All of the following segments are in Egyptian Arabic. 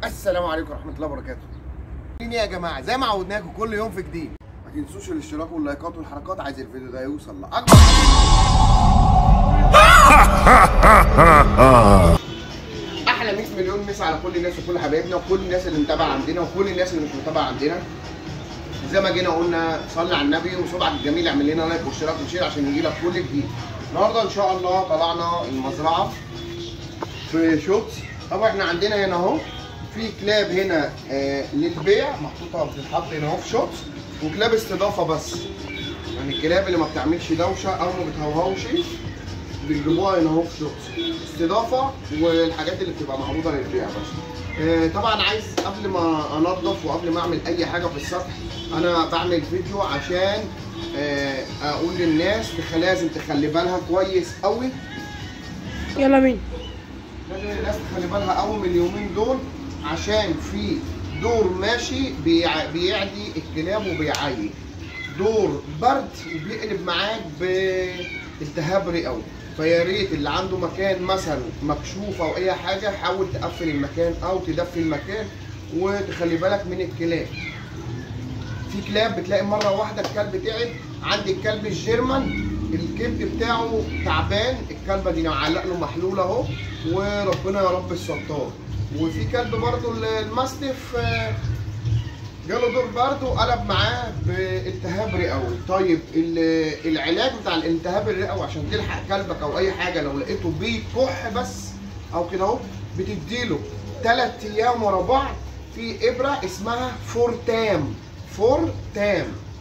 السلام عليكم ورحمه الله وبركاته مين يا جماعه زي ما عودناكم كل يوم في جديد ما تنسوش الاشتراك واللايكات والحركات عايز الفيديو ده يوصل لاكبر احلى 100 مليون مسا على كل الناس وكل حبايبنا وكل الناس اللي متابعه عندنا وكل الناس اللي مش متابعه عندنا زي ما جينا قلنا صلي على النبي وصبعك الجميل اعمل لنا لايك واشتراك وشير عشان يجي لك كل جديد النهارده ان شاء الله طلعنا المزرعه في شوتس طبعا احنا عندنا هنا اهو في كلاب هنا آه للبيع محطوطه بتتحط هنا اهو في شوتس وكلاب استضافه بس يعني الكلاب اللي ما بتعملش دوشه او ما بتهوهوش بيجيبوها هنا اهو في شوتس استضافه والحاجات اللي بتبقى معروضه للبيع بس آه طبعا عايز قبل ما انضف وقبل ما اعمل اي حاجه في السطح انا بعمل فيديو عشان آه اقول للناس تخ- لازم تخلي بالها كويس قوي يلا بينا لازم الناس تخلي بالها قوي من اليومين دول عشان في دور ماشي بيع- بيعدي الكلاب وبيعيي دور برد وبيقلب معاك بالتهاب رئوي فيا ريت اللي عنده مكان مثلا مكشوف او اي حاجه حاول تقفل المكان او تدفي المكان وتخلي بالك من الكلاب في كلاب بتلاقي مره واحده الكلب تعب عندي الكلب الجيرمان الكبد بتاعه تعبان الكلبه دي معلق له محلول اهو وربنا يا رب الستار وفي كلب برضو الماستيف آه، جاله دور برضه قلب معاه بالتهاب رئوي طيب ال- العلاج بتاع الالتهاب الرئوي عشان تلحق كلبك او اي حاجه لو لقيته بيكح بس او كده اهو بتديله ثلاث ايام ورا بعض في ابره اسمها فورتام فورتام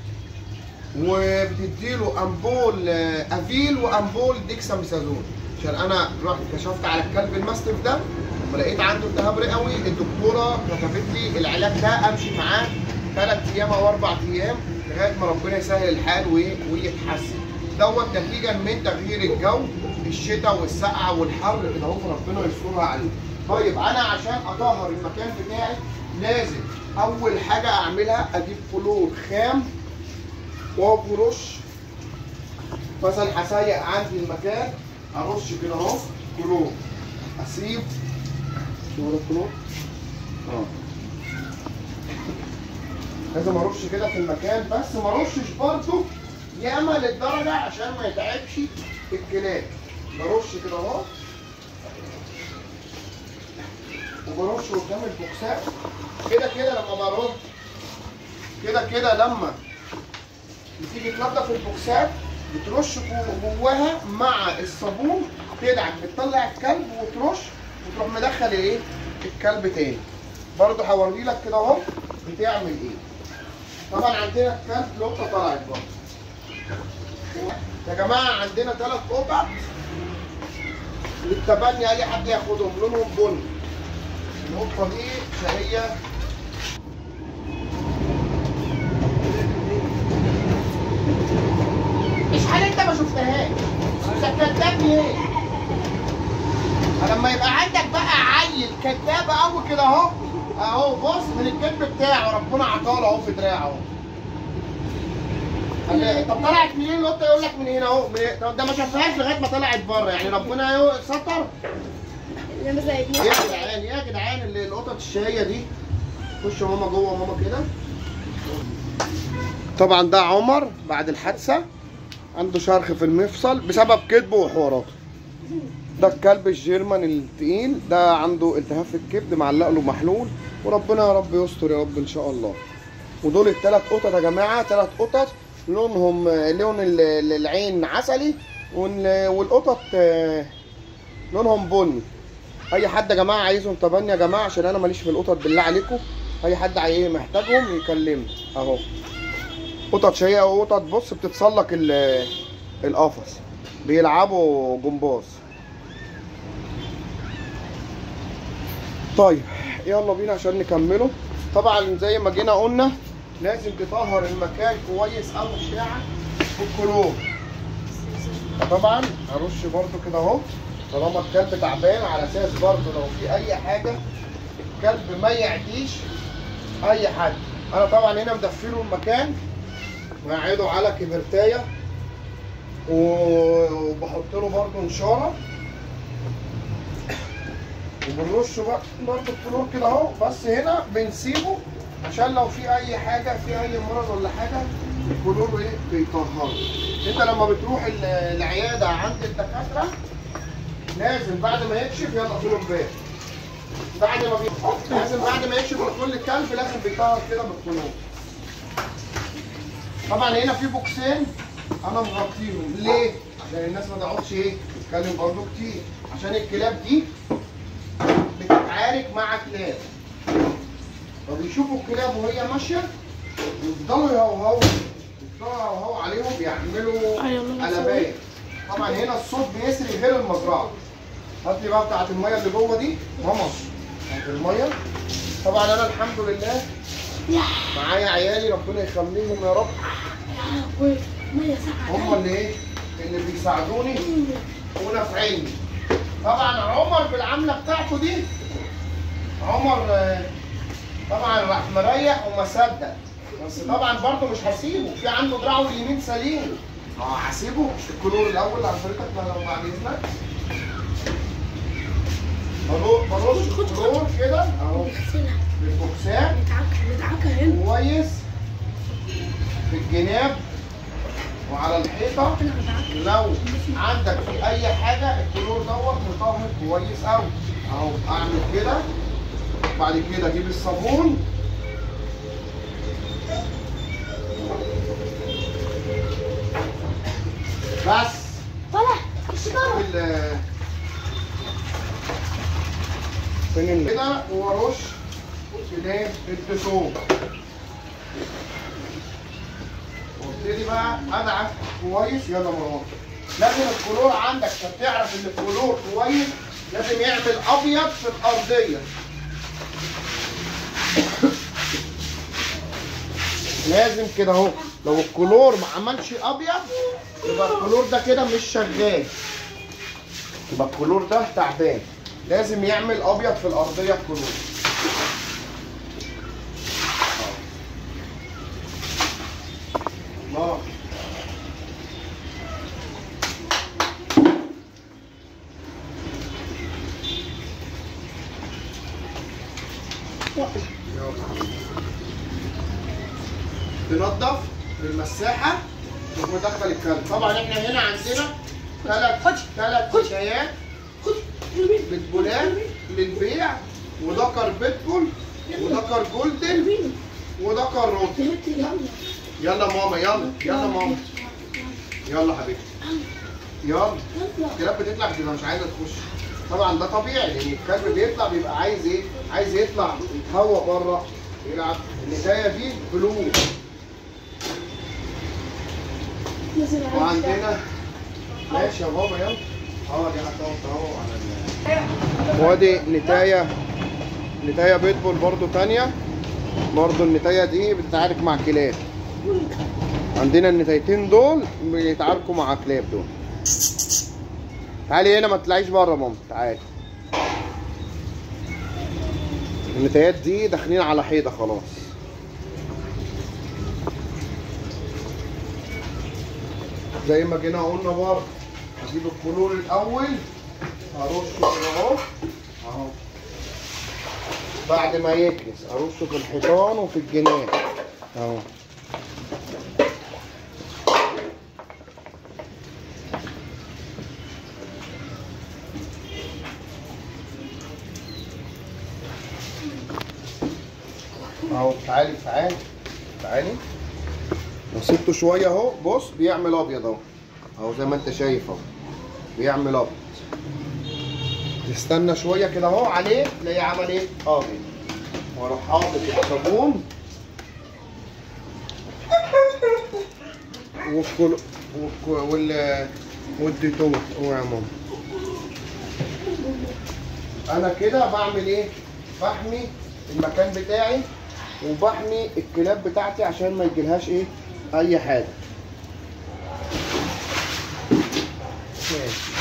وبتديله امبول آه، افيل وامبول ديكساميثازون عشان انا رحت كشفت على الكلب الماستيف ده لما لقيت عنده التهاب رئوي الدكتوره كتبت لي العلاج ده امشي معاه ثلاث ايام او اربع ايام لغايه ما ربنا يسهل الحال و- ويتحسن دوت نتيجه من تغيير الجو الشتاء والسقعه والحر كده اهو ربنا يسترها عليه طيب انا عشان اطهر المكان بتاعي لازم اول حاجه اعملها اجيب كلور خام وافرش مثلا هسيق عندي المكان ارش كده اهو كلور اسيب شو ده الكلور؟ اه لازم ارش كده في المكان بس ما ارشش برضه ياما للدرجه عشان ما يتعبش الكلاب برش كده اهو وبرش قدام البوكسات كده كده لما برش كده كده لما بتيجي تنضف البوكسات بترش جو- جواها مع الصابون تدعك بتطلع الكلب وترش وتروح مدخل الايه الكلب تاني برضه هوري لك كده اهو بتعمل ايه طبعا عندنا الكلب لقطه طلعت برضه يا جماعه عندنا ثلاث قطع للتبني اي حد ياخدهم لونهم بني القطه دي شهيه مش حاجه انت ما شفتهاش كدابني ايه لما يبقى عندك بقى عيل كداب قوي كده اهو اهو بص من الكذب بتاعه ربنا عطاله اهو في دراعه اهو قال- طب طلعت منين القطه يقول لك من هنا اهو من إيه؟ طب ده ما شافهاش لغايه ما طلعت بره يعني ربنا اهو ستر ده مثلا ايه يا جدعان ايه يا جدعان اللي القطط الشهيه دي خش يا ماما جوه ماما كده طبعا ده عمر بعد الحادثه عنده شرخ في المفصل بسبب كذبه وحواراته ده الكلب الجيرمان التقيل ده عنده التهاب في الكبد معلق له محلول وربنا يا رب يستر يا رب ان شاء الله ودول الثلاث قطط يا جماعه ثلاث قطط لونهم لون ال- ال- العين عسلي وال- والقطط آه، لونهم بني اي حد يا جماعه عايزهم تبني يا جماعه عشان انا ماليش في القطط بالله عليكم اي حد عايز محتاجهم يكلمني اهو قطط شقيقه وقطط بص بتتسلق ال- القفص بيلعبوا جمباز طيب يلا بينا عشان نكمله طبعا زي ما جينا قلنا لازم تطهر المكان كويس قوي بتاعك بالكلور طبعا هرش برضو كده اهو طالما الكلب تعبان على اساس برضو لو في اي حاجه الكلب ما يعديش اي حد انا طبعا هنا مدفيله المكان وقاعده على كبرتايه و- وبحط له برضو نشاره وبنرش بقى برضه الكلور كده اهو بس هنا بنسيبه عشان لو في اي حاجه في اي مرض ولا حاجه الكلور ايه بيطهره انت لما بتروح ال- العياده عند الدكاتره لازم بعد ما يكشف يلا طول الباب بعد ما بي... لازم بعد ما يكشف كل الكلب لازم بيطهر كده بالكلور طبعا هنا في بوكسين انا مغطيهم ليه؟ عشان الناس ما تقعدش ايه تتكلم برضه كتير عشان الكلاب دي بتتعارك مع كلاب فبيشوفوا الكلاب وهي ماشيه يفضلوا يهوهوا يفضلوا يهوهوا عليهم بيعملوا أيوة، الله قلبات طبعا هنا الصوت بيسري غير المزرعه هات لي بقى بتاعت الميه اللي جوه دي ماما بتاعت الميه طبعا انا الحمد لله معايا عيالي ربنا يخليهم يا رب مية ساقعة هم اللي ايه اللي بيساعدوني ونافعيني طبعا عمر بالعمله بتاعته دي عمر آه، طبعا راح مريح وما صدق بس طبعا برضه مش هسيبه في عنده دراعه اليمين سليم اه هسيبه الكلور الاول على حضرتك لو بعد اذنك برو- برش الكلور كده اهو نغسلها بالبوكسات ندعكها ندعكها هنا كويس في الجناب وعلى الحيطه انا بدعكها لو عندك في اي حاجه الكلور دوت مطهر كويس قوي اهو اعمل كده بعد كده اجيب الصابون بس طلع الشجرة ال فين ال- كده وارش كده الدسوم وابتدي بقى ادعك كويس يلا مروان لازم الكلور عندك عشان تعرف ان الكلور كويس لازم يعمل ابيض في الارضيه لازم كده اهو لو الكلور ما عملش ابيض يبقى الكلور ده كده مش شغال يبقى الكلور ده تعبان لازم يعمل ابيض في الارضيه الكلور الله تنظف بالمساحه وتدخل الكلب طبعا احنا هنا عندنا ثلاث ثلاث حكايات بتبولات للبيع وذكر بيتبول وذكر جولدن وذكر روت يلا ماما يلا يلا ماما يلا حبيبتي يلا الكلاب بتطلع بتبقى مش عايزه تخش طبعا ده طبيعي لان الكلب بيطلع بيبقى عايز ايه؟ عايز يطلع يتهوى بره يلعب النتايه دي بلو وعندنا ماشي يا بابا يلا اه دي هتقعد اهو على ال- وادي نتايه نتايه بيتبول برضو تانية برضو النتايه دي بتتعارك مع كلاب عندنا النتايتين دول بيتعاركوا مع كلاب دول تعالي هنا ما تطلعيش بره ماما تعالي النتايات دي داخلين على حيطه خلاص زي ما جينا قلنا برضه هجيب الكلور الاول هرشه كده اهو اهو بعد ما يكنس ارشه في الحيطان وفي الجنان اهو اهو تعالي تعالي تعالي وسبته شويه اهو بص بيعمل ابيض اهو اهو زي ما انت شايف اهو بيعمل ابيض تستنى شويه كده اهو عليه تلاقيه عمل ايه ابيض واروح حاطط الصابون والكل والك- وال والديتول هو يا ماما انا كده بعمل ايه بحمي المكان بتاعي وبحمي الكلاب بتاعتي عشان ما يجيلهاش ايه اي حاجه ماشي.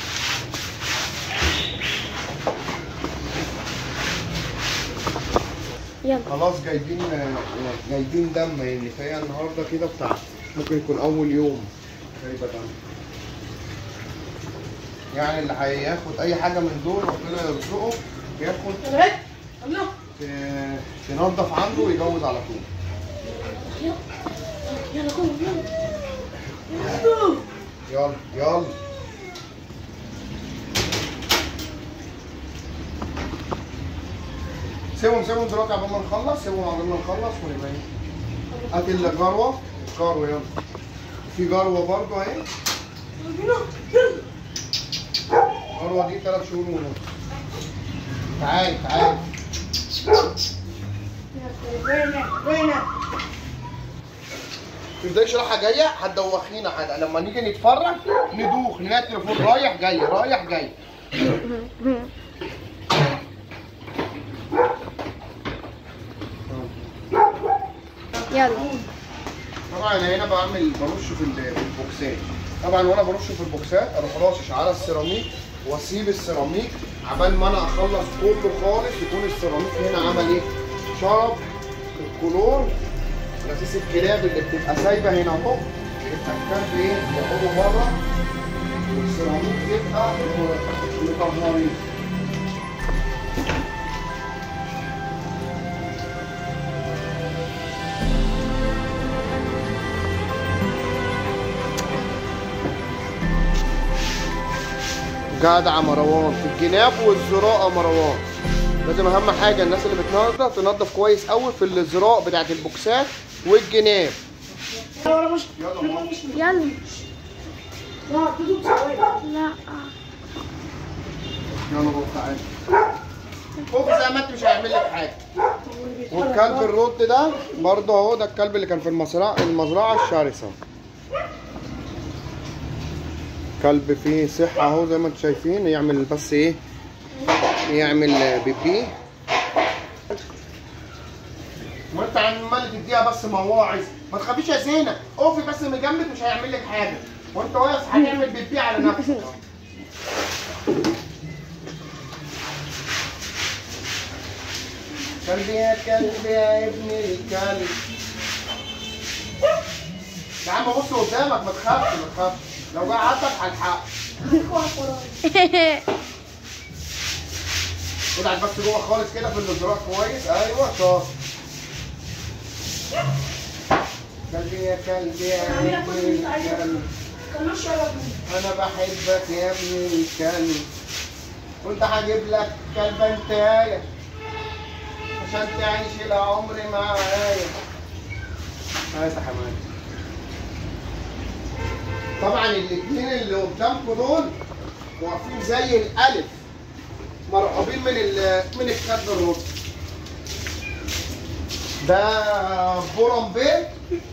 يلا خلاص جايبين جايبين دم يعني فهي النهارده كده بتاع ممكن يكون اول يوم جايبه دم يعني اللي هياخد اي حاجه من دول ربنا يرزقه ياكل يلا هات يلا ت- تنظف عنده ويجوز على طول يلا يلا كل يلا يلا يلا يلا سيبهم سيبهم دلوقتي قبل ما نخلص سيبهم قبل ما نخلص ونبقى ايه هات الجروه الجروه يلا في جروه برضه اهي يلا يلا الجروه دي ثلاث شهور ونص تعالي تعالي وين وين تفضلش رايحه جايه هتدوخينا حد لما نيجي نتفرج ندوخ نلاقي التليفون رايح جاي رايح جاي يلا طبعا انا هنا بعمل برش في ال- في البوكسات طبعا وانا برش في البوكسات اروح راشش على السيراميك واسيب السيراميك عبال ما انا اخلص كله خالص يكون السيراميك هنا عمل ايه؟ شرب الكلور على اساس الكلاب اللي بتبقى سايبه هنا اهو يبقى الكلب ايه؟ يقعدوا بره والسيراميك يبقى مطهرين جدع مروان في الجناب والزراقه مروان لازم اهم حاجه الناس اللي بتنظف تنظف كويس قوي في الزراق بتاعت البوكسات والجناب يلا مش يلا ماما. يلا لا تدوب ثواني لا يلا بابا تعالى خوف زي ما انت مش هيعمل لك حاجه والكلب الرد ده برضه اهو ده الكلب اللي كان في المزرعه المزرعه الشرسه كلب فيه صحه اهو زي ما انتم شايفين يعمل بس ايه يعمل بيبي وانت عمال تديها بس مواعظ ما تخافيش يا زينه اقفي بس مجمد مش هيعمل لك حاجه وانت واقف هتعمل بيبي على نفسك كلبي يا كلبي يا ابن الكلب يا عم بص قدامك ما تخافش ما تخافش لو جه عضك هلحقك ابعد بس جوه خالص كده في الازرار كويس ايوه شاطر كلبي يا كلبي يا ابن الكلب كمان شرب انا بحبك يا ابن الكلب وانت هجيب لك كلبه انتايه عشان تعيش العمر معايا هاي يا حماد طبعا الاثنين اللي قدامكم دول واقفين زي الالف مرعوبين من ال من الكلب الرد ده بورم بيت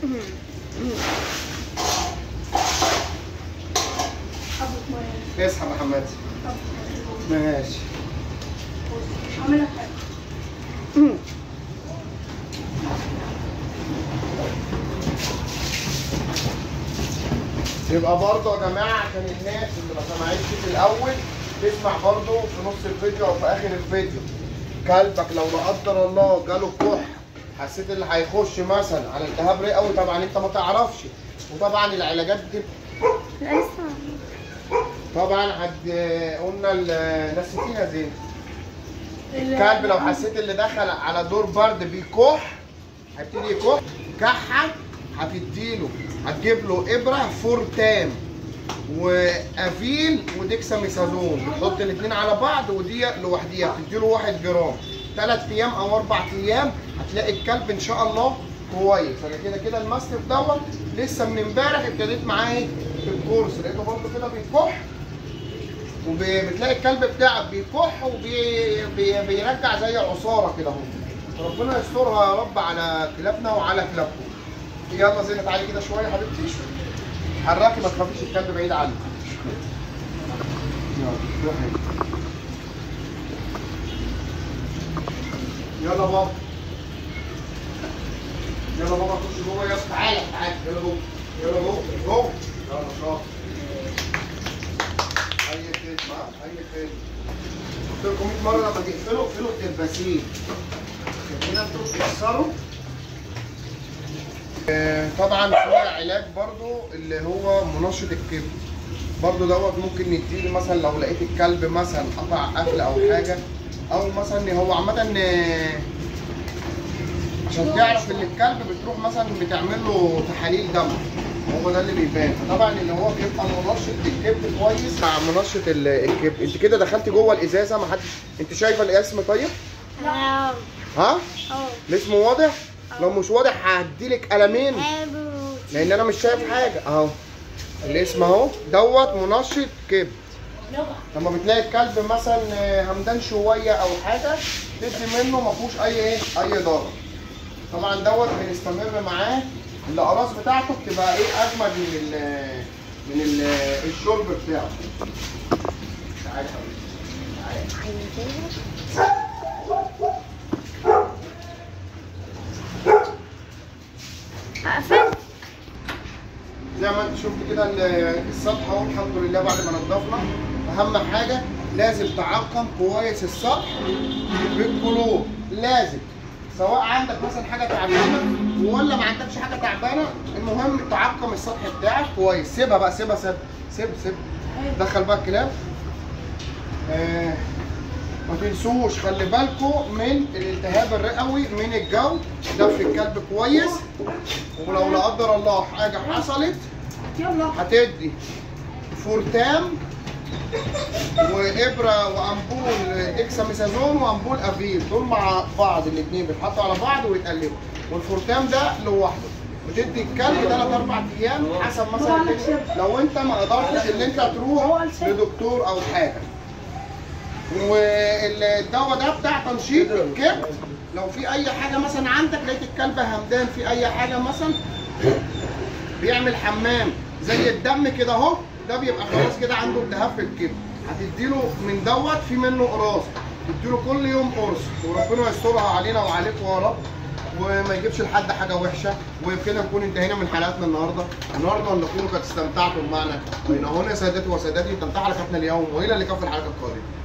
حبة مية اسحب يا حماد ماشي مش هعمل لك حاجة يبقى برضه يا جماعه عشان الناس اللي ما سمعتش في الاول تسمع برضه في نص الفيديو او في اخر الفيديو كلبك لو لا قدر الله جاله كح حسيت اللي هيخش مثلا على التهاب رئوي طبعا انت ما تعرفش وطبعا العلاجات دي لسه طبعا حد قلنا ال- نسيتيها زين الكلب لو حسيت اللي دخل على دور برد بيكح هيبتدي يكح كحه هتديله هتجيب له ابره فورتام وافيل وديكساميثازون بتحط الاثنين على بعض ودي لوحديها بتديله 1 جرام ثلاث ايام او اربع ايام هتلاقي الكلب ان شاء الله كويس انا كده كده الماستر دوت لسه من امبارح ابتديت معاه ايه في الكورس لقيته برضه كده بيكح وبتلاقي الكلب بتاعك بيكح وبيرجع زي عصاره كده اهو ربنا يسترها يا رب على كلابنا وعلى كلابكم يلا زينة تعالي كده شويه يا حبيبتي حركي ما تخافيش الكلب بعيد عنك يلا روحي يلا بابا يلا بابا خش جوه يلا تعالى تعالى يلا جوه يلا جوه جوه يلا شاطر اي خدمه اي خدمه قلت لكم 100 مره لما تقفلوا اقفلوا الترباسين كده انتوا بتكسروا آه، طبعا في علاج برضو اللي هو منشط الكبد برضو دوت ممكن نديله مثلا لو لقيت الكلب مثلا قطع اكل او حاجه او مثلا هو عامه آه، عشان تعرف ان الكلب بتروح مثلا بتعمل له تحاليل دم هو ده اللي بيبان طبعا اللي هو بيبقى منشط الكبد كويس مع منشط ال- الكبد انت كده دخلت جوه الازازه ما حدش انت شايفه الاسم طيب اه ها اه الاسم واضح لو مش واضح هديلك قلمين ابو لان انا مش شايف حاجه اهو الاسم اهو دوت منشط كبد لما بتلاقي الكلب مثلا آه، همدان شويه او حاجه تدي منه ما فيهوش اي ايه اي ضرر طبعا دوت بنستمر معاه الاقراص بتاعته بتبقى ايه اجمد من ال من ال الشرب بتاعه تعالى يا حبيبي تعالى اقفل زي ما انت شفت كده ال- السطح اهو الحمد لله بعد ما نضفنا اهم حاجه لازم تعقم كويس السطح بالكلور لازم سواء عندك مثلا حاجه تعبانه ولا ما عندكش حاجه تعبانه المهم تعقم السطح بتاعك كويس سيبها بقى سيبها سيب سيب سيب دخل بقى الكلاب آه ما تنسوش خلي بالكم من الالتهاب الرئوي من الجو دفي الكلب كويس ولو لا قدر الله حاجه حصلت يلا هتدي فورتام وابره وامبول اكساميثازون وامبول افيل دول مع بعض الاثنين بيتحطوا على بعض ويتقلبوا والفورتام ده لوحده بتدي الكلب ثلاث اربع ايام حسب مثلا الدنيا. لو انت ما قدرتش ان انت تروح لدكتور او حاجه والدواء ده بتاع تنشيط الكبد لو في اي حاجه مثلا عندك لقيت الكلب همدان في اي حاجه مثلا بيعمل حمام زي الدم كده اهو ده بيبقى خلاص كده عنده التهاب في الكبد هتديله من دوت في منه قراص تديله كل يوم قرص وربنا يسترها علينا وعليكم يا رب وما يجيبش لحد حاجه وحشه وبكده نكون انتهينا من حلقتنا النهارده النهارده ان تكونوا قد استمتعتم معنا وإن هنا سادتي وسادتي تنتهي حلقتنا اليوم والى اللقاء في الحلقه القادمه